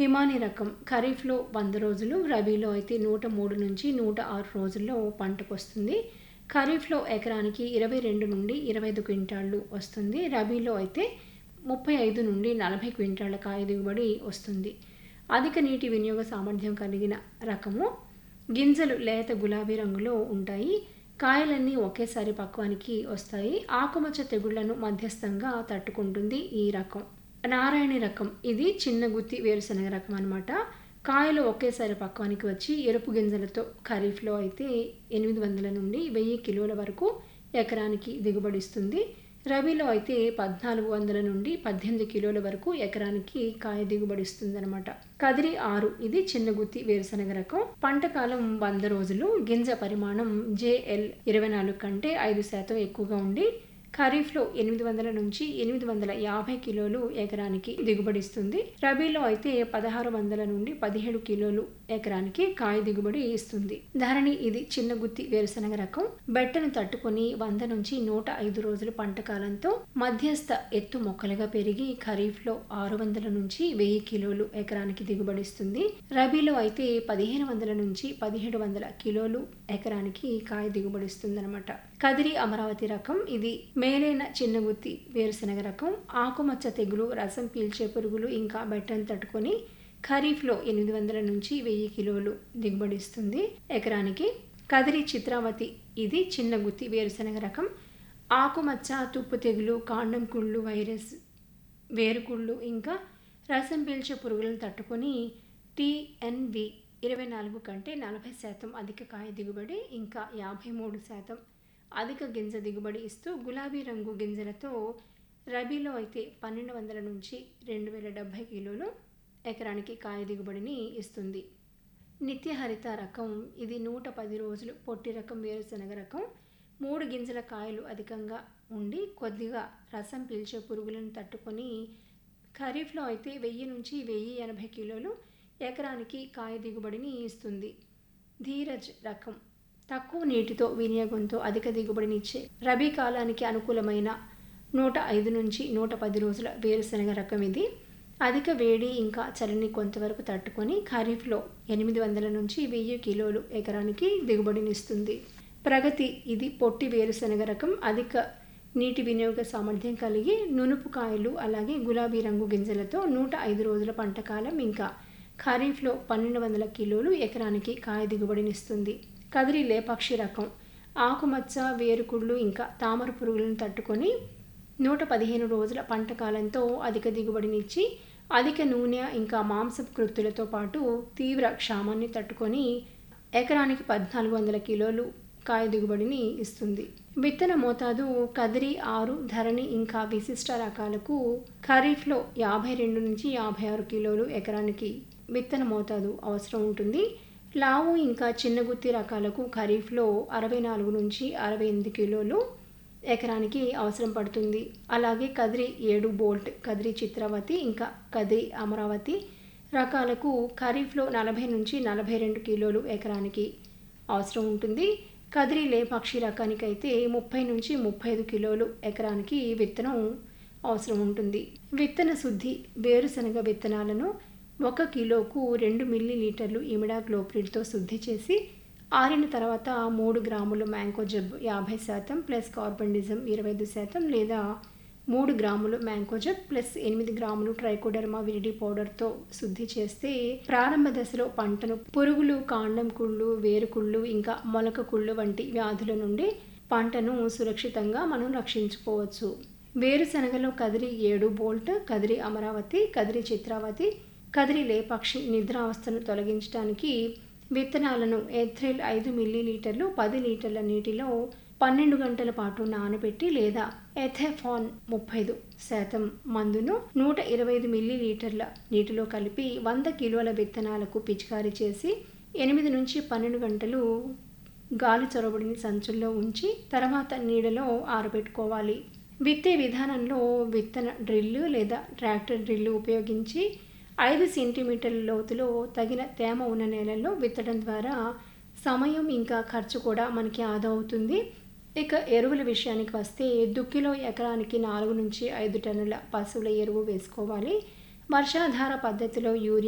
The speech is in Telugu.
హిమాని రకం ఖరీఫ్లో వంద రోజులు రబీలో అయితే నూట మూడు నుంచి నూట ఆరు రోజుల్లో పంటకు వస్తుంది ఖరీఫ్లో ఎకరానికి ఇరవై రెండు నుండి ఇరవై ఐదు క్వింటాళ్ళు వస్తుంది రబీలో అయితే ముప్పై ఐదు నుండి నలభై క్వింటాళ్ళ కాయ దిగుబడి వస్తుంది అధిక నీటి వినియోగ సామర్థ్యం కలిగిన రకము గింజలు లేత గులాబీ రంగులో ఉంటాయి కాయలన్నీ ఒకేసారి పక్వానికి వస్తాయి ఆకుమచ్చ తెగుళ్లను మధ్యస్థంగా తట్టుకుంటుంది ఈ రకం నారాయణి రకం ఇది చిన్న గుత్తి వేరుశనగ రకం అనమాట కాయలు ఒకేసారి పక్వానికి వచ్చి ఎరుపు గింజలతో ఖరీఫ్లో అయితే ఎనిమిది వందల నుండి వెయ్యి కిలోల వరకు ఎకరానికి దిగుబడిస్తుంది రబీలో అయితే పద్నాలుగు వందల నుండి పద్దెనిమిది కిలోల వరకు ఎకరానికి కాయ దిగుబడిస్తుంది అనమాట కదిరి ఆరు ఇది చిన్న గుత్తి వేరుశనగ రకం పంట కాలం వంద రోజులు గింజ పరిమాణం జేఎల్ ఇరవై నాలుగు కంటే ఐదు శాతం ఎక్కువగా ఉండి ఖరీఫ్లో ఎనిమిది వందల నుంచి ఎనిమిది వందల యాభై కిలోలు ఎకరానికి దిగుబడిస్తుంది రబీలో అయితే పదహారు వందల నుండి పదిహేడు కిలోలు ఎకరానికి కాయ దిగుబడి ఇస్తుంది ధరణి ఇది చిన్న గుత్తి వేరుశనగ రకం బెట్టను తట్టుకొని వంద నుంచి నూట ఐదు రోజుల పంట కాలంతో మధ్యస్థ ఎత్తు మొక్కలుగా పెరిగి ఖరీఫ్లో ఆరు వందల నుంచి వెయ్యి కిలోలు ఎకరానికి దిగుబడిస్తుంది రబీలో అయితే పదిహేను వందల నుంచి పదిహేడు వందల కిలోలు ఎకరానికి కాయ దిగుబడిస్తుంది అనమాట కదిరి అమరావతి రకం ఇది మేలైన చిన్నగుత్తి వేరుశనగ రకం ఆకుమచ్చ తెగులు రసం పీల్చే పురుగులు ఇంకా బెట్టను తట్టుకొని ఖరీఫ్లో ఎనిమిది వందల నుంచి వెయ్యి కిలోలు దిగుబడిస్తుంది ఎకరానికి కదిరి చిత్రావతి ఇది చిన్న గుత్తి వేరుశనగ రకం ఆకుమచ్చ తుప్పు తెగులు కాండం కుళ్ళు వైరస్ వేరుకుళ్ళు ఇంకా రసం పీల్చే పురుగులను తట్టుకొని టీఎన్వి ఇరవై నాలుగు కంటే నలభై శాతం అధిక కాయ దిగుబడి ఇంకా యాభై మూడు శాతం అధిక గింజ దిగుబడి ఇస్తూ గులాబీ రంగు గింజలతో రబీలో అయితే పన్నెండు వందల నుంచి రెండు వేల డెబ్భై కిలోలు ఎకరానికి కాయ దిగుబడిని ఇస్తుంది నిత్యహరిత రకం ఇది నూట పది రోజులు పొట్టి రకం వేరుశనగ రకం మూడు గింజల కాయలు అధికంగా ఉండి కొద్దిగా రసం పీల్చే పురుగులను తట్టుకొని ఖరీఫ్లో అయితే వెయ్యి నుంచి వెయ్యి ఎనభై కిలోలు ఎకరానికి కాయ దిగుబడిని ఇస్తుంది ధీరజ్ రకం తక్కువ నీటితో వినియోగంతో అధిక దిగుబడినిచ్చే రబీ కాలానికి అనుకూలమైన నూట ఐదు నుంచి నూట పది రోజుల వేరుశనగ రకం ఇది అధిక వేడి ఇంకా చలిని కొంతవరకు తట్టుకొని ఖరీఫ్లో ఎనిమిది వందల నుంచి వెయ్యి కిలోలు ఎకరానికి దిగుబడినిస్తుంది ప్రగతి ఇది పొట్టి వేరుశనగ రకం అధిక నీటి వినియోగ సామర్థ్యం కలిగి నునుపు కాయలు అలాగే గులాబీ రంగు గింజలతో నూట ఐదు రోజుల పంట కాలం ఇంకా ఖరీఫ్లో పన్నెండు వందల కిలోలు ఎకరానికి కాయ దిగుబడినిస్తుంది కదిరి లేపాక్షి రకం ఆకుమచ్చ వేరుకుళ్ళు ఇంకా తామర పురుగులను తట్టుకొని నూట పదిహేను రోజుల పంట కాలంతో అధిక దిగుబడినిచ్చి అధిక నూనె ఇంకా మాంసపు కృత్తులతో పాటు తీవ్ర క్షామాన్ని తట్టుకొని ఎకరానికి పద్నాలుగు వందల కిలోలు కాయ దిగుబడిని ఇస్తుంది విత్తన మోతాదు కదిరి ఆరు ధరణి ఇంకా విశిష్ట రకాలకు ఖరీఫ్లో యాభై రెండు నుంచి యాభై ఆరు కిలోలు ఎకరానికి విత్తన మోతాదు అవసరం ఉంటుంది లావు ఇంకా చిన్నగుత్తి రకాలకు ఖరీఫ్లో అరవై నాలుగు నుంచి అరవై ఎనిమిది కిలోలు ఎకరానికి అవసరం పడుతుంది అలాగే కదిరి ఏడు బోల్ట్ కదిరి చిత్రావతి ఇంకా కదిరి అమరావతి రకాలకు ఖరీఫ్లో నలభై నుంచి నలభై రెండు కిలోలు ఎకరానికి అవసరం ఉంటుంది కదిరి లేపాక్షి రకానికి అయితే ముప్పై నుంచి ముప్పై ఐదు కిలోలు ఎకరానికి విత్తనం అవసరం ఉంటుంది విత్తన శుద్ధి వేరుశనగ విత్తనాలను ఒక కిలోకు రెండు మిల్లీ లీటర్లు ఇమిడాక్లోప్రిడ్తో శుద్ధి చేసి ఆరిన తర్వాత మూడు గ్రాములు మ్యాంగో జబ్ యాభై శాతం ప్లస్ కార్బన్డిజం ఇరవై ఐదు శాతం లేదా మూడు గ్రాములు మ్యాంగో జబ్ ప్లస్ ఎనిమిది గ్రాములు ట్రైకోడర్మా విరిడి పౌడర్తో శుద్ధి చేస్తే ప్రారంభ దశలో పంటను పురుగులు కాండం కుళ్ళు వేరుకుళ్ళు ఇంకా మొలక కుళ్ళు వంటి వ్యాధుల నుండి పంటను సురక్షితంగా మనం రక్షించుకోవచ్చు వేరుశనగలో కదిరి ఏడు బోల్ట్ కదిరి అమరావతి కదిరి చిత్రావతి కదిరి లేపాక్షి నిద్రావస్థను తొలగించడానికి విత్తనాలను ఎథ్రిల్ ఐదు మిల్లీ లీటర్లు పది లీటర్ల నీటిలో పన్నెండు గంటల పాటు నానబెట్టి లేదా ఎథెఫాన్ ముప్పై ఐదు శాతం మందును నూట ఇరవై ఐదు మిల్లీ లీటర్ల నీటిలో కలిపి వంద కిలోల విత్తనాలకు పిచికారీ చేసి ఎనిమిది నుంచి పన్నెండు గంటలు గాలి చొరబడిని సంచుల్లో ఉంచి తర్వాత నీడలో ఆరబెట్టుకోవాలి విత్తే విధానంలో విత్తన డ్రిల్లు లేదా ట్రాక్టర్ డ్రిల్లు ఉపయోగించి ఐదు సెంటీమీటర్ల లోతులో తగిన తేమ ఉన్న నేలల్లో విత్తడం ద్వారా సమయం ఇంకా ఖర్చు కూడా మనకి ఆదా అవుతుంది ఇక ఎరువుల విషయానికి వస్తే దుక్కిలో ఎకరానికి నాలుగు నుంచి ఐదు టన్నుల పశువుల ఎరువు వేసుకోవాలి వర్షాధార పద్ధతిలో యూరియా